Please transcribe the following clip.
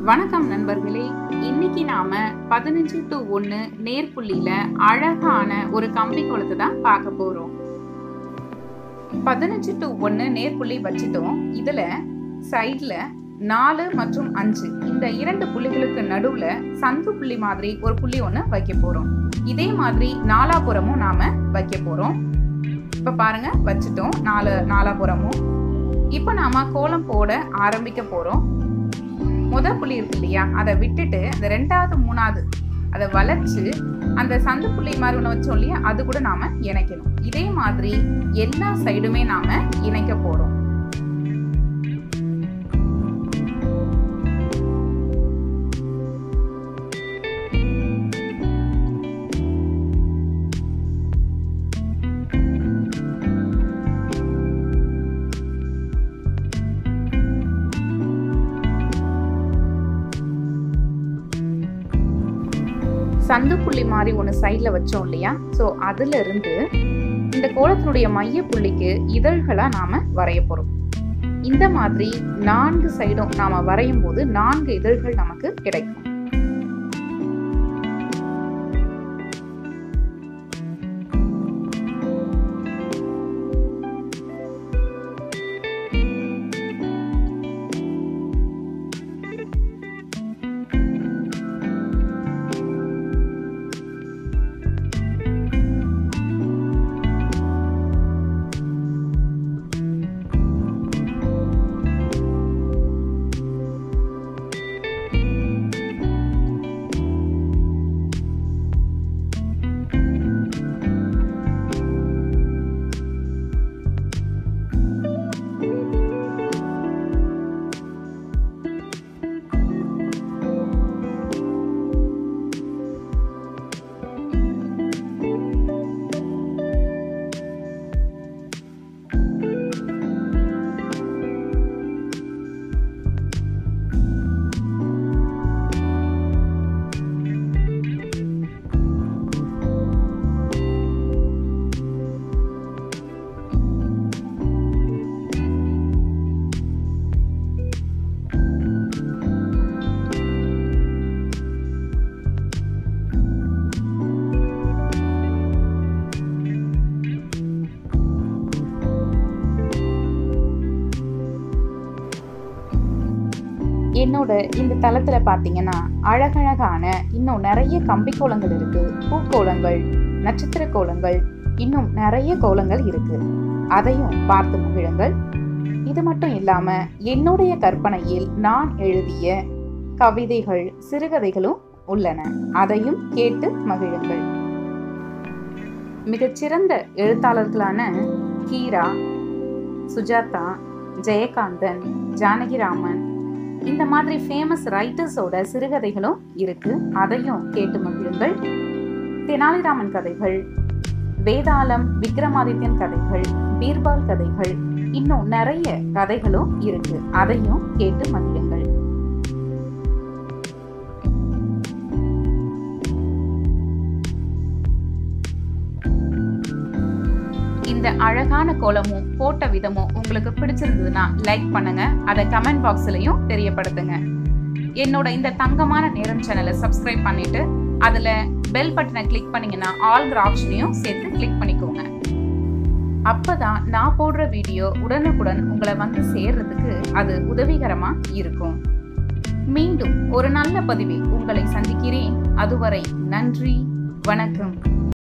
வணக்கம் நண்பர்களே இன்னைக்கு நாம பதினஞ்சு டு ஒன்று நேர்புள்ளியில அழகான ஒரு கம்பி குளத்தை தான் பார்க்க போறோம் பதினஞ்சு டு ஒன்று நேர்புள்ளி வச்சுட்டோம் இதுல சைட்ல நாலு மற்றும் அஞ்சு இந்த இரண்டு புள்ளிகளுக்கு நடுவுல சந்து புள்ளி மாதிரி ஒரு புள்ளி ஒன்று வைக்க போறோம் இதே மாதிரி நாலாபுறமும் நாம வைக்க போறோம் இப்ப பாருங்க வச்சுட்டோம் நாலு நாலாபுறமும் இப்போ நாம கோலம் போட ஆரம்பிக்க போறோம் முத புள்ளி இருக்கு இல்லையா அதை விட்டுட்டு அந்த ரெண்டாவது மூணாவது அதை வளைச்சு அந்த சந்து புள்ளி மாதிரி ஒன்று வச்சோம் இல்லையா அது கூட நாம இணைக்கணும் இதே மாதிரி எல்லா சைடுமே நாம இணைக்க போறோம் சந்து புள்ளி மாதிரி ஒன்று சைடில் வச்சோம் இல்லையா ஸோ அதுல இருந்து இந்த கோலத்தினுடைய மைய புள்ளிக்கு இதழ்களாக நாம வரைய போறோம் இந்த மாதிரி நான்கு சைடும் நாம வரையும் போது நான்கு இதழ்கள் நமக்கு கிடைக்கும் என்னோட இந்த தளத்துல பாத்தீங்கன்னா அழகழகான இன்னும் நிறைய கம்பி கோலங்கள் இருக்கு பூக்கோலங்கள் நட்சத்திர கோலங்கள் இன்னும் நிறைய கோலங்கள் இருக்கு அதையும் பார்த்து மகிழுங்கள் இது மட்டும் இல்லாம என்னுடைய கற்பனையில் நான் எழுதிய கவிதைகள் சிறுகதைகளும் உள்ளன அதையும் கேட்டு மகிழுங்கள் மிகச்சிறந்த எழுத்தாளர்களான கீரா சுஜாதா ஜெயகாந்தன் ஜானகிராமன் இந்த மாதிரி ஃபேமஸ் ரைட்டர்ஸோட சிறுகதைகளும் இருக்கு அதையும் கேட்டு மகிழுங்கள் தெனாலிராமன் கதைகள் வேதாளம் விக்ரமாதித்யன் கதைகள் பீர்பால் கதைகள் இன்னும் நிறைய கதைகளும் இருக்கு அதையும் கேட்டு மகிழுங்கள் இந்த அழகான கோலமும் போட்ட விதமும் உங்களுக்கு பிடிச்சிருந்ததுன்னா லைக் பண்ணுங்க அதை கமெண்ட் பாக்ஸ்லயும் தெரியப்படுத்துங்க என்னோட இந்த தங்கமான நேரம் சேனலை சப்ஸ்கிரைப் பண்ணிட்டு அதுல பெல் பட்டனை கிளிக் பண்ணீங்கன்னா ஆல்கிற ஆப்ஷனையும் சேர்த்து கிளிக் பண்ணிக்கோங்க அப்பதான் நான் போடுற வீடியோ உடனுக்குடன் உங்களை வந்து சேர்றதுக்கு அது உதவிகரமா இருக்கும் மீண்டும் ஒரு நல்ல பதிவில் உங்களை சந்திக்கிறேன் அதுவரை நன்றி வணக்கம்